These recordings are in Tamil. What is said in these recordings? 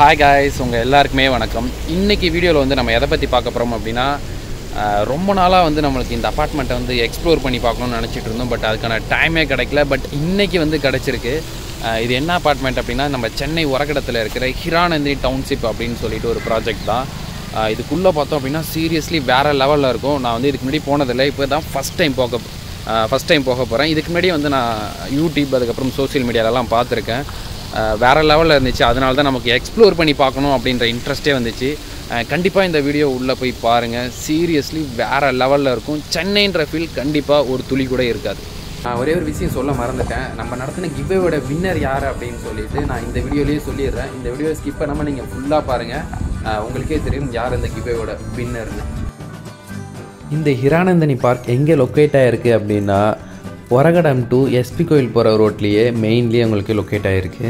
ஹாய் காய்ஸ் உங்கள் எல்லாருக்குமே வணக்கம் இன்றைக்கி வீடியோவில் வந்து நம்ம எதை பற்றி பார்க்க போகிறோம் அப்படின்னா அஹ், ரொம்ப நாளாக வந்து நம்மளுக்கு இந்த அப்பார்ட்மெண்ட்டை வந்து எக்ஸ்ப்ளோர் பண்ணி பார்க்கணும்னு நினச்சிட்டு இருந்தோம் பட் அதுக்கான டைமே கிடைக்கல பட் இன்றைக்கி வந்து கிடச்சிருக்கு அஹ், இது என்ன அப்பார்ட்மெண்ட் அப்படின்னா நம்ம சென்னை உரகடத்தில் இருக்கிற ஹிரானந்தி டவுன்ஷிப் அப்படின்னு சொல்லிட்டு ஒரு ப்ராஜெக்ட் தான் அஹ், இதுக்குள்ளே பார்த்தோம் அப்படின்னா சீரியஸ்லி வேறு லெவலில் இருக்கும் நான் வந்து இதுக்கு முன்னாடி போனதில்லை இப்போ தான் ஃபஸ்ட் டைம் போக ஃபஸ்ட் டைம் போக போகிறேன் இதுக்கு முன்னாடி வந்து நான் யூடியூப் அதுக்கப்புறம் சோஷியல் மீடியாலலாம் பார்த்துருக்கேன் அஹ் வேற லெவலில் இருந்துச்சு அதனால தான் நமக்கு எக்ஸ்ப்ளோர் பண்ணி பார்க்கணும் அப்படின்ற இன்ட்ரெஸ்ட்டே வந்துச்சு கண்டிப்பாக இந்த வீடியோ உள்ளே போய் பாருங்கள் சீரியஸ்லி வேறு லெவலில் இருக்கும் சென்னைன்ற ஃபீல் கண்டிப்பாக ஒரு துளி கூட இருக்காது நான் ஒரே ஒரு விஷயம் சொல்ல மறந்துட்டேன் நம்ம நடத்தின கிவ்வேவோட வின்னர் யார் அப்படின்னு சொல்லிட்டு நான் இந்த வீடியோலேயே சொல்லிடுறேன் இந்த வீடியோ ஸ்கிப் பண்ணாமல் நீங்கள் ஃபுல்லாக பாருங்கள் உங்களுக்கே தெரியும் யார் இந்த கிவ்வேவோட வின்னர்னு இந்த ஹிரானந்தனி பார்க் எங்கே லொக்கேட் ஆகிருக்கு அப்படின்னா ஒரகடம் டு எஸ்பி கோயில் போகிற ரோட்லேயே மெயின்லேயே உங்களுக்கு லொக்கேட் ஆகிருக்கு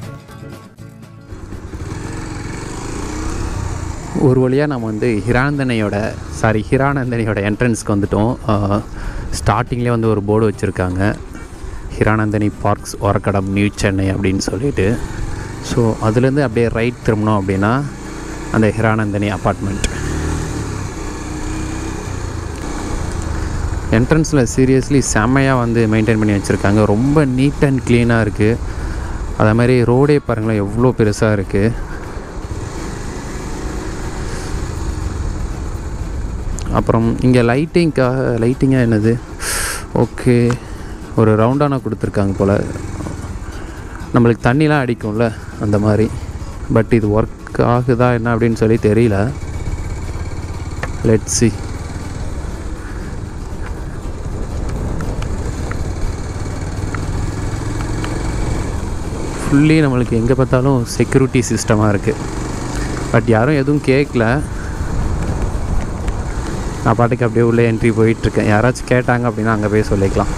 ஒரு வழியாக நம்ம வந்து ஹிரானந்தனையோட சாரி ஹிரானந்தனையோட என்ட்ரன்ஸ்க்கு வந்துட்டோம் ஸ்டார்டிங்லேயே வந்து ஒரு போர்டு வச்சுருக்காங்க ஹிரானந்தனி பார்க்ஸ் ஒரக்கடம் நியூ சென்னை அப்படின்னு சொல்லிட்டு ஸோ அதுலேருந்து அப்படியே ரைட் திரும்பினோம் அப்படின்னா அந்த ஹிரானந்தனி அப்பார்ட்மெண்ட் என்ட்ரன்ஸில் சீரியஸ்லி செம்மையாக வந்து மெயின்டைன் பண்ணி வச்சுருக்காங்க ரொம்ப நீட் அண்ட் க்ளீனாக இருக்குது அதே மாதிரி ரோடே பாருங்களேன் எவ்வளோ பெருசாக இருக்குது அப்புறம் இங்கே லைட்டிங்க்காக லைட்டிங்காக என்னது ஓகே ஒரு ரவுண்டான கொடுத்துருக்காங்க போல் நம்மளுக்கு தண்ணிலாம் அடிக்கும்ல அந்த மாதிரி பட் இது ஒர்க் ஆகுதா என்ன அப்படின்னு சொல்லி தெரியல லெட் சி ஃபுல்லி நம்மளுக்கு எங்கே பார்த்தாலும் செக்யூரிட்டி சிஸ்டமாக இருக்குது பட் யாரும் எதுவும் கேட்கல நான் பாட்டுக்கு அப்படியே உள்ளே என்ட்ரி போயிட்டுருக்கேன் யாராச்சும் கேட்டாங்க அப்படின்னா அங்கே போய் சொல்லிக்கலாம்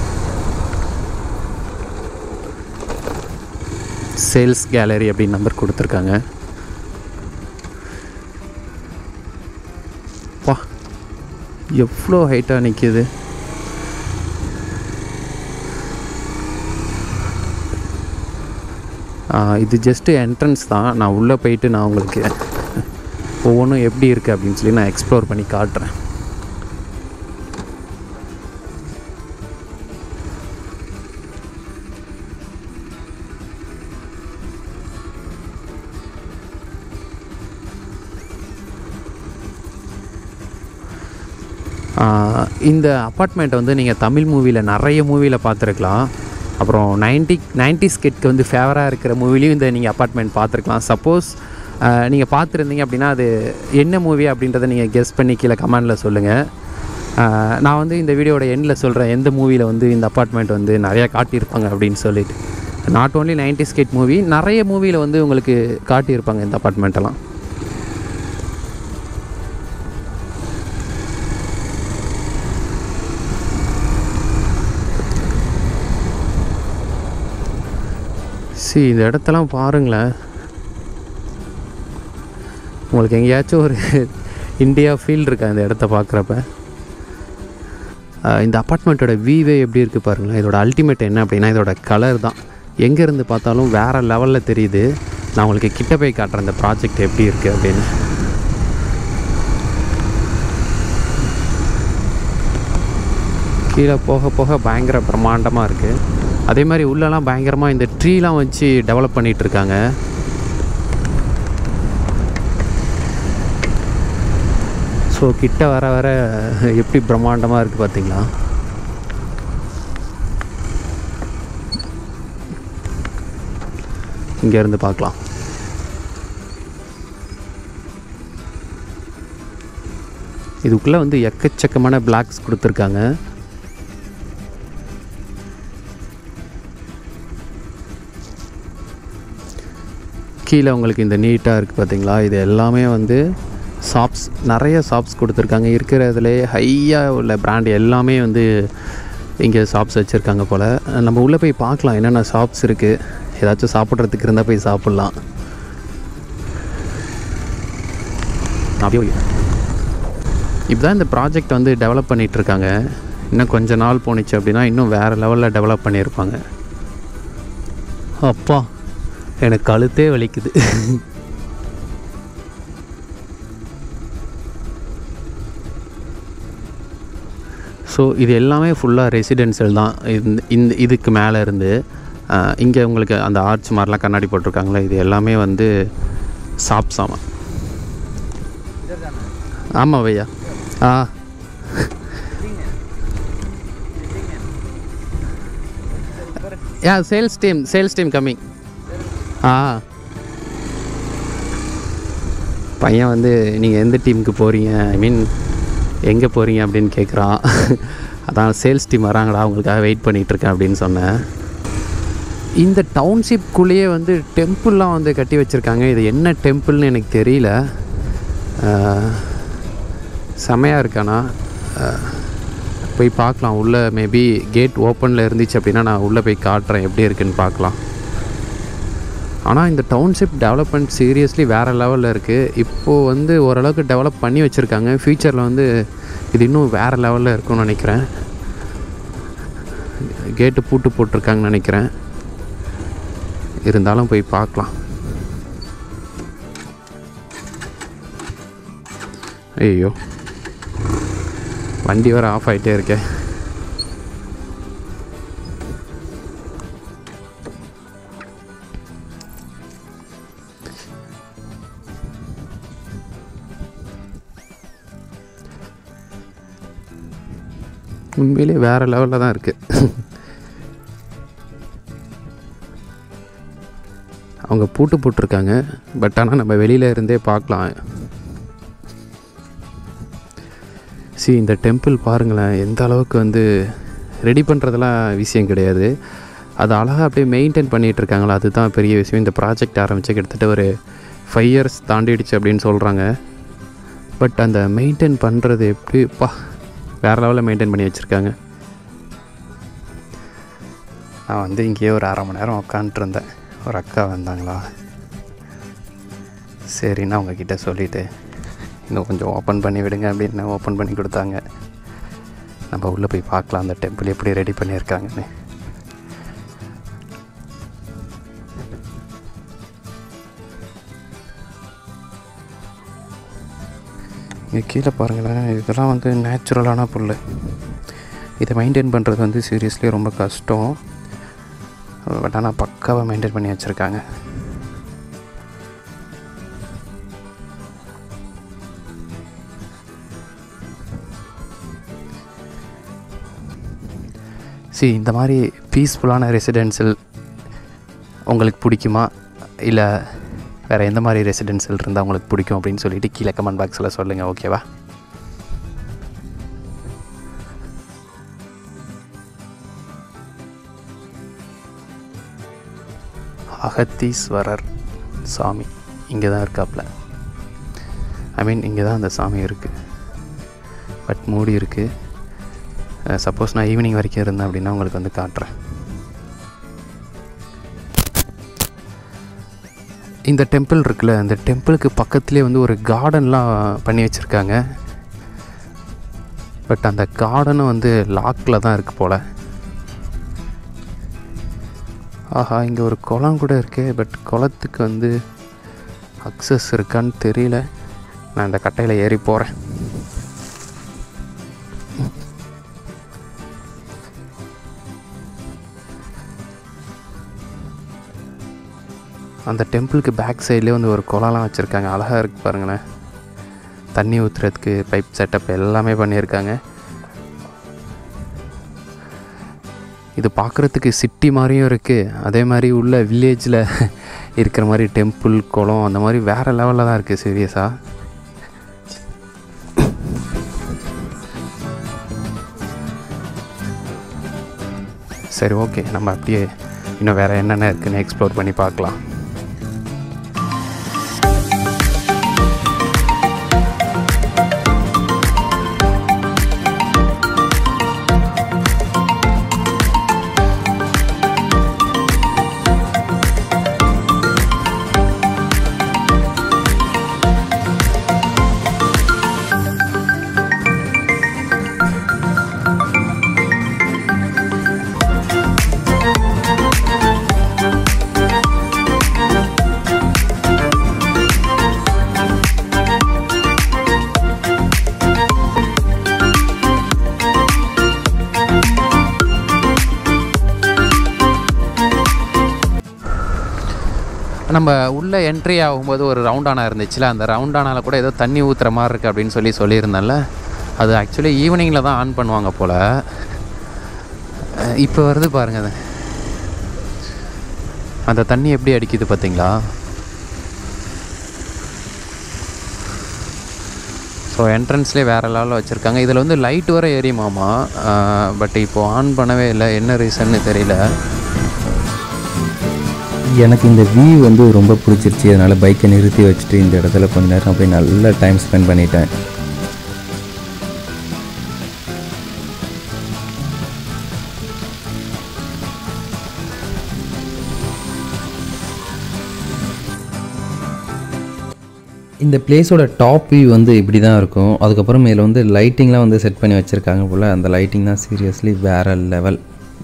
சேல்ஸ் கேலரி அப்படின்னு நம்பர் கொடுத்துருக்காங்க வா எவ்வளோ ஹைட்டாக நிற்கிது இது ஜஸ்ட்டு என்ட்ரன்ஸ் தான் நான் உள்ளே போயிட்டு நான் உங்களுக்கு ஒவ்வொன்றும் எப்படி இருக்குது அப்படின்னு சொல்லி நான் எக்ஸ்ப்ளோர் பண்ணி காட்டுறேன் ஆஹ் இந்த அப்பார்ட்மெண்ட் வந்து நீங்கள் தமிழ் மூவியில் நிறைய மூவியில் பார்த்துருக்கலாம் அப்புறம் நைன்டி நைன்டி ஸ்கிட்க்கு வந்து ஃபேவராக இருக்கிற மூவிலையும் இந்த நீங்கள் அப்பார்ட்மெண்ட் பார்த்துருக்கலாம் சப்போஸ் நீங்கள் பார்த்துருந்தீங்க அப்படின்னா அது என்ன மூவி அப்படின்றத நீங்கள் கெஸ் பண்ணி கீழே கமெண்டில் சொல்லுங்கள் நான் வந்து இந்த வீடியோட எண்டில் சொல்கிறேன் எந்த மூவியில் வந்து இந்த அப்பார்ட்மெண்ட் வந்து நிறையா காட்டியிருப்பாங்க அப்படின்னு சொல்லிட்டு நாட் ஓன்லி நைன்டி ஸ்கிட் மூவி நிறைய மூவியில் வந்து உங்களுக்கு காட்டியிருப்பாங்க இந்த அப்பார்ட்மெண்ட்டெல்லாம் சி இந்த இடத்தெல்லாம் பாருங்களேன் உங்களுக்கு எங்கேயாச்சும் ஒரு இந்தியா ஃபீல் இருக்கா இந்த இடத்த பார்க்குறப்ப இந்த அப்பார்ட்மெண்ட்டோட வீவே எப்படி இருக்குது பாருங்களேன் இதோட அல்டிமேட் என்ன அப்படின்னா இதோட கலர் தான் எங்கேருந்து பார்த்தாலும் வேறு லெவலில் தெரியுது நான் உங்களுக்கு கிட்ட போய் காட்டுறேன் இந்த ப்ராஜெக்ட் எப்படி இருக்குது அப்படின்னு கீழே போக போக பயங்கர பிரம்மாண்டமாக இருக்குது அதே மாதிரி உள்ளெல்லாம் பயங்கரமாக இந்த ட்ரீலாம் வச்சு டெவலப் பண்ணிகிட்டு இருக்காங்க ஸோ கிட்ட வர வர எப்படி பிரம்மாண்டமாக இருக்குது பார்த்தீங்களா இங்கேருந்து பார்க்கலாம் இதுக்குள்ளே வந்து எக்கச்சக்கமான பிளாக்ஸ் கொடுத்துருக்காங்க கீழே உங்களுக்கு இந்த நீட்டாக இருக்குது பார்த்தீங்களா இது எல்லாமே வந்து ஷாப்ஸ் நிறைய ஷாப்ஸ் கொடுத்துருக்காங்க இருக்கிறதுலே ஹையாக உள்ள பிராண்ட் எல்லாமே வந்து இங்கே ஷாப்ஸ் வச்சுருக்காங்க போல் நம்ம உள்ளே போய் பார்க்கலாம் என்னென்ன ஷாப்ஸ் இருக்குது ஏதாச்சும் சாப்பிட்றதுக்கு இருந்தால் போய் சாப்பிட்லாம் அப்படியே இப்போதான் இந்த ப்ராஜெக்ட் வந்து டெவலப் பண்ணிகிட்ருக்காங்க இன்னும் கொஞ்ச நாள் போணுச்சு அப்படின்னா இன்னும் வேறு லெவலில் டெவலப் பண்ணியிருப்பாங்க அப்பா எனக்கு கழுத்தே வலிக்குது ஸோ இது எல்லாமே ஃபுல்லாக ரெசிடென்ஷியல் தான் இந்த இந்த இதுக்கு மேலே இருந்து இங்கே உங்களுக்கு அந்த ஆர்ச் மாதிரிலாம் கண்ணாடி போட்டிருக்காங்களே இது எல்லாமே வந்து சாப் சாமான் ஆமாம் பையா ஆ yeah sales team sales team coming ஆ பையன் வந்து நீங்கள் எந்த டீமுக்கு போகிறீங்க ஐ மீன் எங்கே போகிறீங்க அப்படின்னு கேட்குறான் அதான் சேல்ஸ் டீம் வராங்களா அவங்களுக்காக வெயிட் பண்ணிகிட்ருக்கேன் அப்படின்னு சொன்னேன் இந்த டவுன்ஷிப்குள்ளேயே வந்து டெம்பிள்லாம் வந்து கட்டி வச்சுருக்காங்க இது என்ன டெம்பிள்னு எனக்கு தெரியல அஹ், செமையாக இருக்கானா அஹ், போய் பார்க்கலாம் உள்ளே மேபி கேட் ஓப்பனில் இருந்துச்சு அப்படின்னா நான் உள்ளே போய் காட்டுறேன் எப்படி இருக்குன்னு பார்க்கலாம் ஆனால் இந்த டவுன்ஷிப் டெவலப்மெண்ட் சீரியஸ்லி வேறு லெவலில் இருக்குது இப்போது வந்து ஓரளவுக்கு டெவலப் பண்ணி வச்சுருக்காங்க ஃப்யூச்சரில் வந்து இது இன்னும் வேறு லெவலில் இருக்கும்னு நினைக்கிறேன் கேட்டு பூட்டு போட்டிருக்காங்கன்னு நினைக்கிறேன் இருந்தாலும் போய் பார்க்கலாம் ஐயோ வண்டி வர ஆஃப் ஆகிட்டே இருக்கே உண்மையிலே வேறு லெவலில் தான் இருக்குது அவங்க பூட்டு போட்டிருக்காங்க பட் ஆனால் நம்ம வெளியில் இருந்தே பார்க்கலாம் சி இந்த டெம்பிள் பாருங்களேன் எந்த அளவுக்கு வந்து ரெடி பண்ணுறதெல்லாம் விஷயம் கிடையாது அது அழகாக அப்படியே மெயின்டைன் பண்ணிகிட்டு இருக்காங்களா அதுதான் பெரிய விஷயம் இந்த ப்ராஜெக்ட் ஆரம்பித்து கிட்டத்தட்ட ஒரு ஃபைவ் இயர்ஸ் தாண்டிடுச்சு அப்படின்னு சொல்கிறாங்க பட் அந்த மெயின்டைன் பண்ணுறது எப்படி பா வேறு லெவலில் மெயின்டைன் பண்ணி வச்சுருக்காங்க நான் வந்து இங்கேயே ஒரு அரை மணி நேரம் உட்காந்துருந்தேன் ஒரு அக்கா வந்தாங்களா சரின்னு அவங்கக்கிட்ட சொல்லிவிட்டு இன்னும் கொஞ்சம் ஓப்பன் பண்ணி விடுங்க அப்படின்னு ஓப்பன் பண்ணி கொடுத்தாங்க நம்ம உள்ளே போய் பார்க்கலாம் அந்த டெம்பிள் எப்படி ரெடி பண்ணியிருக்காங்கன்னு இங்கே கீழே பாருங்களேன் இதெல்லாம் வந்து நேச்சுரலான புல் இதை மெயின்டைன் பண்ணுறது வந்து சீரியஸ்லி ரொம்ப கஷ்டம் பட் ஆனால் பக்காவாக மெயின்டைன் பண்ணி வச்சுருக்காங்க சி இந்த மாதிரி பீஸ்ஃபுல்லான ரெசிடென்சியல் உங்களுக்கு பிடிக்குமா இல்லை வேறு எந்த மாதிரி ரெசிடென்சியல் இருந்தால் உங்களுக்கு பிடிக்கும் அப்படின்னு சொல்லிட்டு கீழே கமெண்ட் பாக்ஸில் சொல்லுங்கள் ஓகேவா அகத்தீஸ்வரர் சாமி இங்கே தான் இருக்காப்புல ஐ மீன் இங்கே தான் அந்த சாமி இருக்குது பட் மூடி இருக்குது சப்போஸ் நான் ஈவினிங் வரைக்கும் இருந்தேன் அப்படின்னா உங்களுக்கு வந்து காட்டுறேன் இந்த டெம்பிள் இருக்குல்ல அந்த டெம்பிளுக்கு பக்கத்துலேயே வந்து ஒரு கார்டன்லாம் பண்ணி வச்சுருக்காங்க பட் அந்த கார்டனும் வந்து லாக்கில் தான் இருக்குது போல் ஆஹா இங்கே ஒரு குளம் கூட இருக்கே பட் குளத்துக்கு வந்து அக்சஸ் இருக்கான்னு தெரியல நான் இந்த கட்டையில் ஏறி போகிறேன் அந்த டெம்பிளுக்கு பேக் சைட்லேயே வந்து ஒரு குளம்லாம் வச்சுருக்காங்க அழகாக இருக்குது பாருங்களேன் தண்ணி ஊற்றுறதுக்கு பைப் செட்டப் எல்லாமே பண்ணியிருக்காங்க இது பார்க்குறதுக்கு சிட்டி மாதிரியும் இருக்குது அதே மாதிரி உள்ள வில்லேஜில் இருக்கிற மாதிரி டெம்பிள் குளம் அந்த மாதிரி வேறு லெவலில் தான் இருக்குது சீரியஸாக சரி ஓகே நம்ம அப்படியே இன்னும் வேறு என்னென்ன இருக்குன்னு எக்ஸ்ப்ளோர் பண்ணி பார்க்கலாம் நம்ம உள்ளே என்ட்ரி ஆகும்போது ஒரு ரவுண்டானா இருந்துச்சுல அந்த ரவுண்டானால கூட ஏதோ தண்ணி ஊற்றுற மாதிரி இருக்குது அப்படின்னு சொல்லி சொல்லியிருந்தேன்ல அது ஆக்சுவலி ஈவினிங்கில் தான் ஆன் பண்ணுவாங்க போல் இப்போ வருது பாருங்க அது அந்த தண்ணி எப்படி அடிக்குது பார்த்தீங்களா ஸோ என்ட்ரன்ஸ்லேயே வேறு லெவலில் வச்சுருக்காங்க இதில் வந்து லைட் வர எரியுமாமா பட் இப்போது ஆன் பண்ணவே இல்லை என்ன ரீசன்னு தெரியல எனக்கு இந்த வியூ வந்து ரொம்ப பிடிச்சிருச்சு அதனால் பைக்கை நிறுத்தி வச்சுட்டு இந்த இடத்துல கொஞ்ச நேரம் அப்படியே நல்லா டைம் ஸ்பெண்ட் பண்ணிட்டேன் இந்த பிளேஸோட டாப் வியூ வந்து இப்படி தான் இருக்கும் அதுக்கப்புறம் இதில் வந்து லைட்டிங்லாம் வந்து செட் பண்ணி வச்சுருக்காங்க போல் அந்த லைட்டிங் தான் சீரியஸ்லி வேறு லெவல்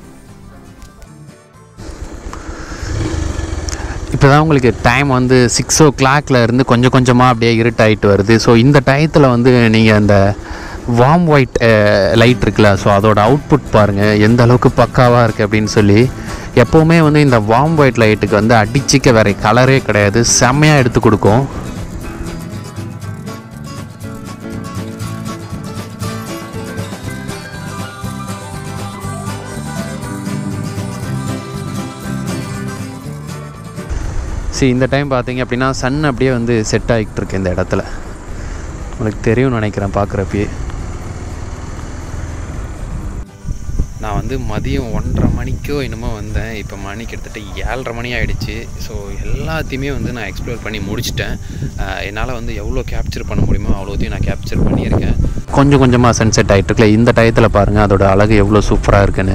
இப்போ தான் உங்களுக்கு டைம் வந்து சிக்ஸ் ஓ கிளாக்ல இருந்து கொஞ்சம் கொஞ்சமாக அப்படியே இருட்டாயிட்டு வருது ஸோ இந்த டயத்தில் வந்து நீங்கள் அந்த வார்ம் ஒயிட் லைட் இருக்குல்ல ஸோ அதோட அவுட்புட் பாருங்கள் எந்த அளவுக்கு பக்காவாக இருக்குது அப்படின்னு சொல்லி எப்போவுமே வந்து இந்த வார்ம் ஒயிட் லைட்டுக்கு வந்து அடிச்சிக்க வேறு கலரே கிடையாது செம்மையாக எடுத்து கொடுக்கும் சரி இந்த டைம் பார்த்தீங்க அப்படின்னா சன் அப்படியே வந்து செட் ஆகிட்டு இருக்கு இந்த இடத்துல உங்களுக்கு தெரியும்னு நினைக்கிறேன் பார்க்குறப்பயே நான் வந்து மதியம் ஒன்றரை மணிக்கோ என்னமோ வந்தேன் இப்போ மணி கிட்டத்தட்ட ஏழரை மணி ஆயிடுச்சு ஸோ எல்லாத்தையுமே வந்து நான் எக்ஸ்ப்ளோர் பண்ணி முடிச்சிட்டேன் அஹ் என்னால் வந்து எவ்வளோ கேப்சர் பண்ண முடியுமோ அவ்வளோத்தையும் நான் கேப்சர் பண்ணியிருக்கேன் கொஞ்சம் கொஞ்சமாக சன்செட் ஆகிட்டு இருக்குல்ல இந்த டயத்தில் பாருங்கள் அதோட அழகு எவ்வளோ சூப்பராக இருக்குன்னு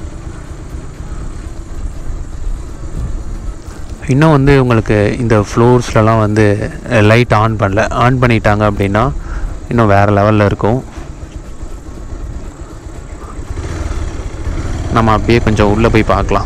இன்னும் வந்து உங்களுக்கு இந்த ஃப்ளோர்ஸ்லலாம் வந்து லைட் ஆன் பண்ணல ஆன் பண்ணிட்டாங்க அப்படின்னா இன்னும் வேறு லெவலில் இருக்கும் நம்ம அப்படியே கொஞ்சம் உள்ளே போய் பார்க்கலாம்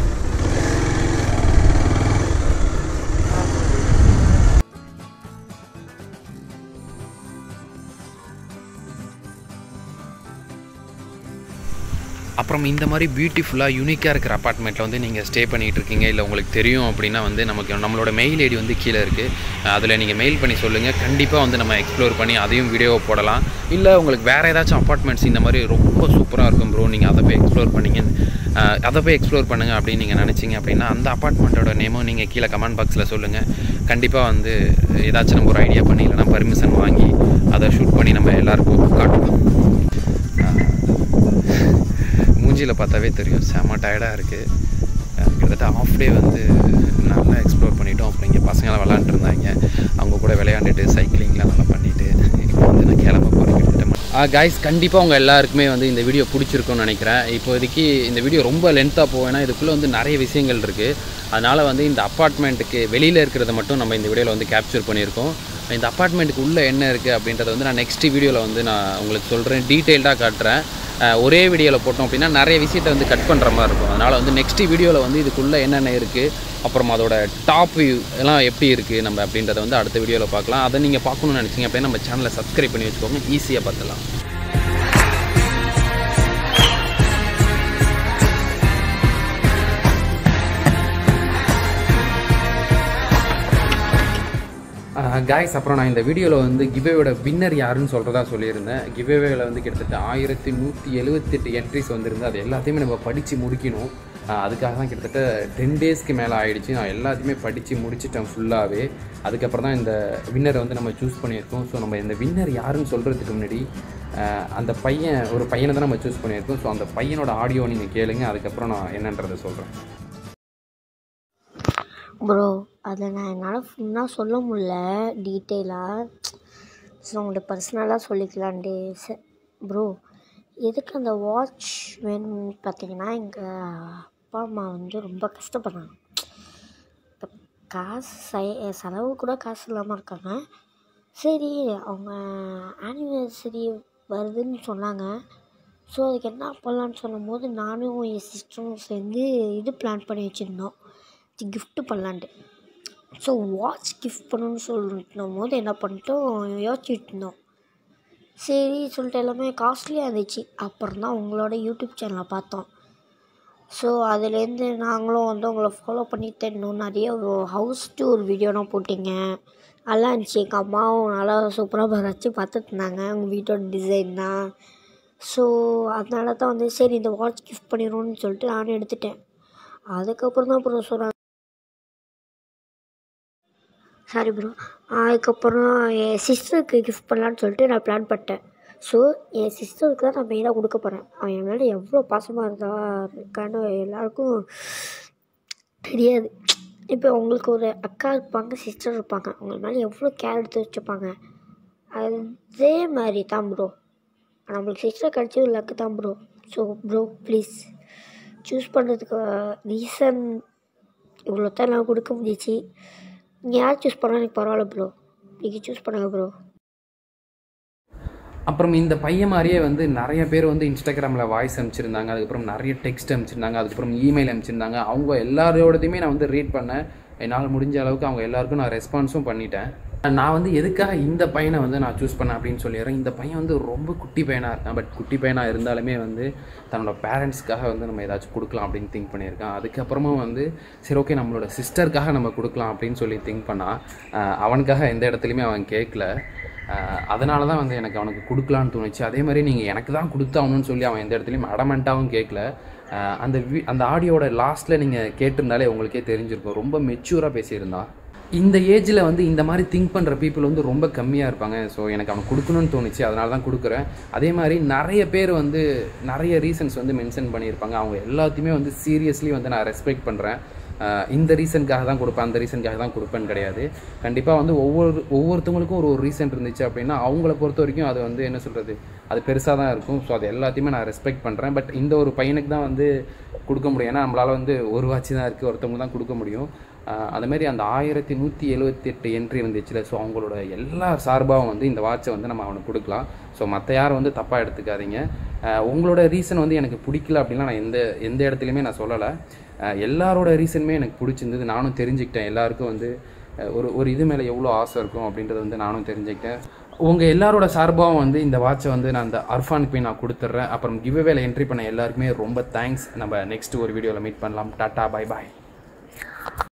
அப்புறம் இந்த மாதிரி பியூட்டிஃபுல்லாக யூனிக்காக இருக்கிற அப்பார்ட்மெண்ட்டில் வந்து நீங்கள் ஸ்டே பண்ணிகிட்டு இருக்கீங்க இல்லை உங்களுக்கு தெரியும் அப்படின்னா வந்து நமக்கு நம்மளோட மெயில் ஐடி வந்து கீழே இருக்குது அதில் நீங்கள் மெயில் பண்ணி சொல்லுங்கள் கண்டிப்பாக வந்து நம்ம எக்ஸ்ப்ளோர் பண்ணி அதையும் வீடியோவை போடலாம் இல்லை உங்களுக்கு வேறு ஏதாச்சும் அப்பார்ட்மெண்ட்ஸ் இந்த மாதிரி ரொம்ப சூப்பராக இருக்கும் ப்ரோ நீங்கள் அதை போய் எக்ஸ்ப்ளோர் பண்ணீங்க அஹ், அதை போய் எக்ஸ்ப்ளோர் பண்ணுங்கள் அப்படின்னு நீங்கள் நினச்சிங்க அப்படின்னா அந்த அப்பார்ட்மெண்ட்டோட நேமும் நீங்கள் கீழே கமெண்ட் பாக்ஸில் சொல்லுங்கள் கண்டிப்பாக வந்து ஏதாச்சும் நம்ம ஒரு ஐடியா பண்ணி இல்லைனா பர்மிஷன் வாங்கி அதை ஷூட் பண்ணி நம்ம எல்லாருக்கும் காட்டுவோம் மூஞ்சியில் பார்த்தாவே தெரியும் செம்ம டயர்டாக இருக்குது கிட்டத்தட்ட ஆஃப் டே வந்து நல்லா எக்ஸ்ப்ளோர் பண்ணிட்டோம் அப்புறம் இங்கே பசங்களாம் விளாண்டுட்டு இருந்தாங்க அவங்க கூட விளையாண்டுட்டு சைக்கிளிங்லாம் நல்லா பண்ணிட்டு இப்போ வந்து நான் கிளம்ப போகிறேன் கிட்டத்தட்ட காய்ஸ் கண்டிப்பாக உங்கள் எல்லாருக்குமே வந்து இந்த வீடியோ பிடிச்சிருக்கும்னு நினைக்கிறேன் இப்போதைக்கு இந்த வீடியோ ரொம்ப லென்த்தாக போகும் ஏன்னா இதுக்குள்ளே வந்து நிறைய விஷயங்கள் இருக்குது அதனால் வந்து இந்த அப்பார்ட்மெண்ட்டுக்கு வெளியில் இருக்கிறத மட்டும் நம்ம இந்த வீடியோவில் வந்து கேப்சர் பண்ணியிருக்கோம் இந்த அப்பார்ட்மெண்ட்டுக்கு உள்ளே என்ன இருக்குது அப்படின்றத வந்து நான் நெக்ஸ்ட் வீடியோவில் வந்து நான் உங்களுக்கு சொல்கிறேன் டீட்டெயில்டாக காட்டுறேன் அஹ் ஒரே வீடியோவில் போட்டோம் அப்படின்னா நிறைய விஷயத்தை வந்து கட் பண்ணுற மாதிரி இருக்கும் அதனால் வந்து நெக்ஸ்ட் வீடியோவில் வந்து இதுக்குள்ளே என்னென்ன இருக்குது அப்புறம் அதோட டாப் வியூ எல்லாம் எப்படி இருக்குது நம்ம அப்படின்றத வந்து அடுத்த வீடியோவில் பார்க்கலாம் அதை நீங்கள் பார்க்கணும்னு நினச்சிங்க அப்படின்னா நம்ம சேனலை சப்ஸ்கிரைப் பண்ணி வச்சுக்கோங்க ஈஸியாக பார்த்துலாம் காய்ஸ் அப்புறம் நான் இந்த வீடியோவில் வந்து கிவேவோட வின்னர் யாருன்னு சொல்கிறதா சொல்லியிருந்தேன் கிவேவேல வந்து கிட்டத்தட்ட ஆயிரத்தி நூற்றி எழுபத்தெட்டு என்ட்ரிஸ் வந்திருந்து அது எல்லாத்தையுமே நம்ம படித்து முடிக்கணும் ஆஹ் அதுக்காக தான் கிட்டத்தட்ட டென் டேஸ்க்கு மேலே ஆயிடுச்சு நான் எல்லாத்தையுமே படித்து முடிச்சிட்டேன் ஃபுல்லாகவே அதுக்கப்புறம் தான் இந்த வின்னரை வந்து நம்ம சூஸ் பண்ணியிருக்கோம் ஸோ நம்ம இந்த வின்னர் யாருன்னு சொல்கிறதுக்கு முன்னாடி ஆஹ் அந்த பையன் ஒரு பையனை தான் நம்ம சூஸ் பண்ணியிருக்கோம் ஸோ அந்த பையனோட ஆடியோ நீங்கள் கேளுங்க அதுக்கப்புறம் நான் என்னன்றதை சொல்கிறேன் ப்ரோ அதை நான் என்னால் ஃபுல்லாக சொல்ல முடில டீட்டெயிலாக ஸோ உங்கள்கிட்ட பர்சனலாக சொல்லிக்கலான்டே ச ப்ரோ எதுக்கு அந்த வாட்ச் வேணும்னு பார்த்தீங்கன்னா எங்கள் அப்பா அம்மா வந்து ரொம்ப கஷ்டப்படுறாங்க இப்ப காசு செ- செலவு கூட காசு இல்லாமல் இருக்காங்க சரி அவங்க ஆனிவர்சரி வருதுன்னு சொன்னாங்க ஸோ அதுக்கு என்ன பண்ணலான்னு சொல்லும்போது நானும் என் சிஸ்டரும் சேர்ந்து இது பிளான் பண்ணி வச்சுருந்தோம் gift பண்ணலான்ட்டு ஸோ வாட்ச் கிஃப்ட் பண்ணணும்னு சொல்லிட்டு போது என்ன பண்ணிட்டோம் யோசிச்சுட்டு இருந்தோம் சரி சொல்லிட்டு எல்லாமே காஸ்ட்லியாக இருந்துச்சு அப்புறம் தான் உங்களோட யூடியூப் சேனலை பார்த்தோம் ஸோ அதுலேருந்து நாங்களும் வந்து உங்களை ஃபாலோ பண்ணிட்டு இன்னும் நிறைய ஹவுஸ் டூர் வீடியோலாம் போட்டிங்க நல்லா இருந்துச்சு எங்கள் அம்மாவும் நல்லா சூப்பராக ரசித்து பார்த்துட்டு இருந்தாங்க உங்கள் வீட்டோட டிசைன் தான் ஸோ அதனால தான் வந்து சரி இந்த வாட்ச் கிஃப்ட் பண்ணிடுவோம்னு சொல்லிட்டு நானும் எடுத்துட்டேன் அதுக்கப்புறம் தான் ப்ரோ சொன்னாங்க சாரி ப்ரோ அதுக்கப்புறம் என் சிஸ்டருக்கு கிஃப்ட் பண்ணலான்னு சொல்லிட்டு நான் பிளான் பண்ணிட்டேன் ஸோ என் சிஸ்டருக்கு தான் நான் மெயினாக கொடுக்க போகிறேன் அவன் என் மேலே எவ்வளோ பாசமாக இருந்தா இருக்கான்னு எல்லாருக்கும் தெரியாது இப்போ உங்களுக்கு ஒரு அக்கா இருப்பாங்க சிஸ்டர் இருப்பாங்க அவங்க மேலே எவ்வளோ கேர் எடுத்து வச்சுப்பாங்க அதே மாதிரி தான் ப்ரோ நம்மளுக்கு சிஸ்டர் கிடச்சது லக்கு தான் bro so bro please choose பண்ணுறதுக்கு ரீசன் இவ்வளோ தான் நான் கொடுக்க முடிஞ்சிச்சு நீங்கள் யார் சூஸ் பண்ணால் எனக்கு பரவாயில்ல ப்ரோ நீங்கள் சூஸ் பண்ணுங்கள் ப்ரோ அப்புறம் இந்த பையன் மாதிரியே வந்து நிறைய பேர் வந்து இன்ஸ்டாகிராமில் வாய்ஸ் அனுப்பிச்சிருந்தாங்க அதுக்கப்புறம் நிறைய டெக்ஸ்ட் அனுப்பிச்சிருந்தாங்க அதுக்கப்புறம் இமெயில் அனுப்பிச்சிருந்தாங்க அவங்க எல்லாரோடதையுமே நான் வந்து ரீட் பண்ணேன் என்னால் முடிஞ்ச அளவுக்கு அவங்க எல்லாருக்கும் நான் ரெஸ்பான்ஸும் பண்ணிட்டேன் நான் வந்து எதுக்காக இந்த பையனை வந்து நான் சூஸ் பண்ணேன் அப்படின்னு சொல்லிடுறேன் இந்த பையன் வந்து ரொம்ப குட்டி பையனாக இருக்கான் பட் குட்டி பையனாக இருந்தாலுமே வந்து தன்னோட பேரண்ட்ஸ்க்காக வந்து நம்ம ஏதாச்சும் கொடுக்கலாம் அப்படின்னு திங்க் பண்ணியிருக்கான் அதுக்கப்புறமா வந்து சரி ஓகே நம்மளோட சிஸ்டருக்காக நம்ம கொடுக்கலாம் அப்படின்னு சொல்லி திங்க் பண்ணால் அஹ் அவனுக்காக எந்த இடத்துலையுமே அவன் கேட்கல அதனால தான் வந்து எனக்கு அவனுக்கு கொடுக்கலான்னு தோணுச்சு அதே மாதிரி நீங்கள் எனக்கு தான் கொடுத்தாகணும்னு சொல்லி அவன் எந்த இடத்துலையும் அடமெண்ட்டாகவும் கேட்கல அஹ் அந்த வி அந்த ஆடியோட லாஸ்ட்டில் நீங்கள் கேட்டிருந்தாலே உங்களுக்கே தெரிஞ்சிருக்கும் ரொம்ப மெச்சூராக பேசியிருந்தான் இந்த ஏஜில் வந்து இந்த மாதிரி திங்க் பண்ணுற பீப்புள் வந்து ரொம்ப கம்மியாக இருப்பாங்க ஸோ எனக்கு அவனுக்கு கொடுக்கணும்னு தோணுச்சு அதனால தான் கொடுக்குறேன் அதே மாதிரி நிறைய பேர் வந்து நிறைய ரீசன்ஸ் வந்து மென்ஷன் பண்ணியிருப்பாங்க அவங்க எல்லாத்தையுமே வந்து சீரியஸ்லி வந்து நான் ரெஸ்பெக்ட் பண்ணுறேன் இந்த ரீசனுக்காக தான் கொடுப்பேன் அந்த ரீசனுக்காக தான் கொடுப்பேன்னு கிடையாது கண்டிப்பாக வந்து ஒவ்வொரு ஒவ்வொருத்தவங்களுக்கும் ஒரு ஒரு ரீசன் இருந்துச்சு அப்படின்னா அவங்கள பொறுத்த வரைக்கும் அது வந்து என்ன சொல்கிறது அது பெருசாக தான் இருக்கும் ஸோ அது எல்லாத்தையுமே நான் ரெஸ்பெக்ட் பண்ணுறேன் பட் இந்த ஒரு பையனுக்கு தான் வந்து கொடுக்க முடியும் ஏன்னா நம்மளால் வந்து ஒரு வாட்சி தான் இருக்குது ஒருத்தவங்க தான் கொடுக்க முடியும் ஆஹ் அது மாதிரி அந்த ஆயிரத்தி நூற்றி எழுபத்தி எட்டு என்ட்ரி வந்துச்சுல ஸோ அவங்களோட எல்லா சார்பாகவும் வந்து இந்த வாட்சை வந்து நம்ம அவனுக்கு கொடுக்கலாம் ஸோ மற்ற யாரும் வந்து தப்பாக எடுத்துக்காதீங்க ஆஹ் உங்களோட ரீசன் வந்து எனக்கு பிடிக்கல அப்படின்னா நான் எந்த எந்த இடத்துலையுமே நான் சொல்லலை ஆஹ் எல்லாரோட ரீசனுமே எனக்கு பிடிச்சிருந்தது நானும் தெரிஞ்சுக்கிட்டேன் எல்லாருக்கும் வந்து ஆஹ் ஒரு ஒரு இது மேலே எவ்வளோ ஆசை இருக்கும் அப்படின்றத வந்து நானும் தெரிஞ்சுக்கிட்டேன் உங்கள் எல்லாரோட சார்பாகவும் வந்து இந்த வாட்சை வந்து நான் அந்த அர்ஃபானுக்கு போய் நான் கொடுத்துட்றேன் அப்புறம் கிவ்வேல என்ட்ரி பண்ண எல்லாருக்குமே ரொம்ப தேங்க்ஸ் நம்ம நெக்ஸ்ட் ஒரு வீடியோவில் மீட் பண்ணலாம் டாட்டா பை பாய்